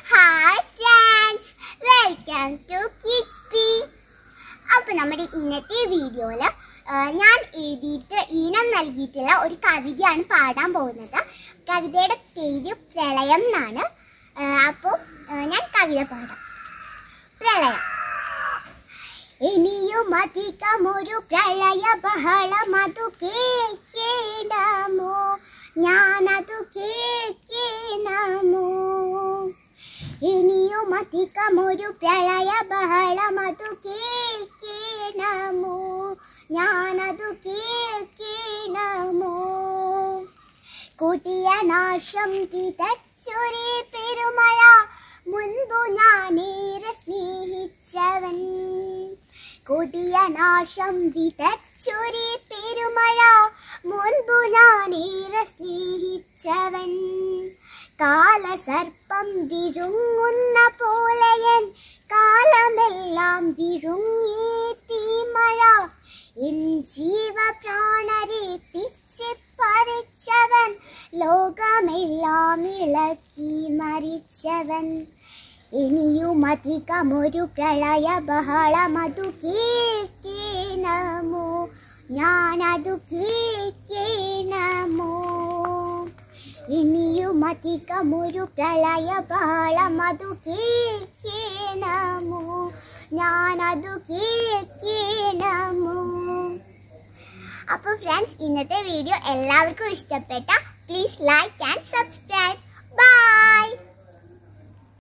hi friends welcome to kids P അപ്പോൾ നമ്മുടെ ഇന്നത്തെ വീഡിയോയിൽ ഞാൻ എഴുതിയിട്ട് ഈണം നൽകിയിട്ടുള്ള ഒരു കവിതയാണ് പാടാൻ പോകുന്നത് കവിതയുടെ പേര് പ്രളയം എന്നാണ് അപ്പോൾ ഞാൻ കവിത പാടാം പ്രളയം ഇനിയും അധികമൊരു പ്രളയ ബഹളമതു കേൾക്കേണമോ ഞാനതു കേൾക്കേണമോ ഇനിയും അധികമൊരു പ്രളയ ബഹളമതു കേൾക്കേണമോ ഞാനതു കേൾക്കേണമോ കൂട്ടിയ നാശം വിതച്ചൊരേ പെരുമഴ മുൻപു ഞാനേറെ സ്നേഹിച്ചവൻ കൊടിയ നാശം വിതച്ചൊരേ പെരുമഴ മുൻപു ഞാനേറെ സ്നേഹിച്ചവൻ കാലസർപ്പം വിഴുങ്ങുന്ന പോലെയൻ കാലമെല്ലാം വിഴുങ്ങി തീമഴ എൻ ജീവപ്രാണരെ പിച്ചിപ്പറിച്ചവൻ ലോകമെല്ലാം ഇളക്കി മരിച്ചവൻ ഇനിയും അധികമൊരു പ്രളയ ബഹളമതു കേൾക്കേണമോ ഞാനതു കേൾക്കേണമോ ഇനിയും അധികമൊരു പ്രളയ ബഹളമതു കേൾക്കേണമോ ഞാനതു കേൾക്കേണമോ അപ്പോൾ ഫ്രണ്ട്സ് ഇന്നത്തെ വീഡിയോ എല്ലാവർക്കും ഇഷ്ടപ്പെട്ട please like and subscribe by